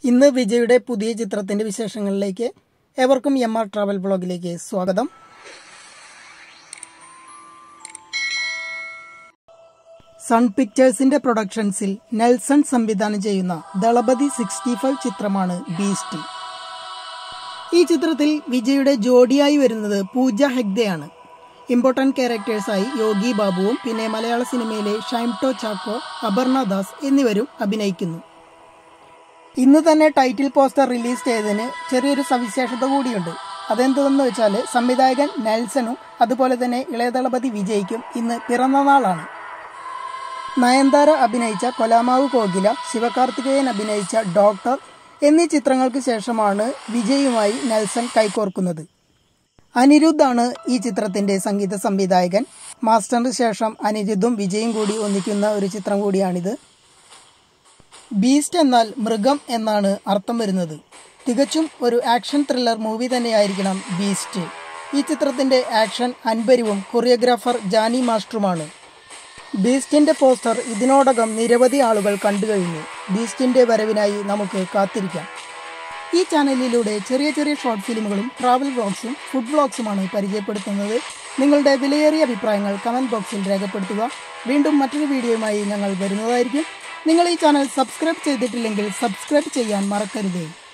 ഇന്ന് വിജയുടെ പുതിയ ചിത്രത്തിന്റെ വിശേഷങ്ങളിലേക്ക് ഏവർക്കും എം ആർ ട്രാവൽ ബ്ലോഗിലേക്ക് സ്വാഗതം സൺ പിക്ചേഴ്സിന്റെ പ്രൊഡക്ഷൻസിൽ നെൽസൺ സംവിധാനം ചെയ്യുന്ന ദളപതി സിക്സ്റ്റി ഫൈവ് ചിത്രമാണ് ബീസ്റ്റ് ഈ ചിത്രത്തിൽ വിജയുടെ ജോഡിയായി വരുന്നത് പൂജ ഹെഗ്ദെയാണ് ഇമ്പോർട്ടന്റ് ക്യാരക്ടേഴ്സായി യോഗി ബാബുവും പിന്നെ മലയാള സിനിമയിലെ ഷൈംടോ ചാക്കോ അപർണ ദാസ് എന്നിവരും അഭിനയിക്കുന്നു ഇന്ന് തന്നെ ടൈറ്റിൽ പോസ്റ്റർ റിലീസ് ചെയ്തതിന് ചെറിയൊരു സവിശേഷത കൂടിയുണ്ട് അതെന്തെന്ന് വെച്ചാൽ സംവിധായകൻ നെൽസണും അതുപോലെ തന്നെ ഇളയദളപതി വിജയ്ക്കും ഇന്ന് പിറന്നനാളാണ് നയൻതാര അഭിനയിച്ച കൊലാമാവ് കോകില ശിവകാർത്തികേയൻ അഭിനയിച്ച ഡോക്ടർ എന്നീ ചിത്രങ്ങൾക്ക് ശേഷമാണ് വിജയുമായി നെൽസൺ കൈകോർക്കുന്നത് അനിരുദ്ധാണ് ഈ ചിത്രത്തിന്റെ സംഗീത സംവിധായകൻ മാസ്റ്ററിന് ശേഷം അനിരുദ്ധും വിജയും കൂടി ഒന്നിക്കുന്ന ഒരു ചിത്രം കൂടിയാണിത് ബീസ്റ്റ് എന്നാൽ മൃഗം എന്നാണ് അർത്ഥം വരുന്നത് തികച്ചും ഒരു ആക്ഷൻ ത്രില്ലർ മൂവി തന്നെയായിരിക്കണം ബീസ്റ്റ് ഈ ചിത്രത്തിന്റെ ആക്ഷൻ അൻപരിവും കൊറിയോഗ്രാഫർ ജാനി മാസ്റ്ററുമാണ് ബീസ്റ്റിന്റെ പോസ്റ്റർ ഇതിനോടകം നിരവധി ആളുകൾ കണ്ടു കഴിഞ്ഞു ബീസ്റ്റിന്റെ വരവിനായി നമുക്ക് കാത്തിരിക്കാം ഈ ചാനലിലൂടെ ചെറിയ ചെറിയ ഷോർട്ട് ഫിലിമുകളും ട്രാവൽ വ്ളോഗ്സും ഫുഡ് വ്ളോഗ്സുമാണ് പരിചയപ്പെടുത്തുന്നത് നിങ്ങളുടെ വിലയേറിയ അഭിപ്രായങ്ങൾ കമന്റ് ബോക്സിൽ രേഖപ്പെടുത്തുക വീണ്ടും മറ്റൊരു വീഡിയോയുമായി ഞങ്ങൾ വരുന്നതായിരിക്കും നിങ്ങൾ ഈ ചാനൽ സബ്സ്ക്രൈബ് ചെയ്തിട്ടില്ലെങ്കിൽ സബ്സ്ക്രൈബ് ചെയ്യാൻ മറക്കരുതേ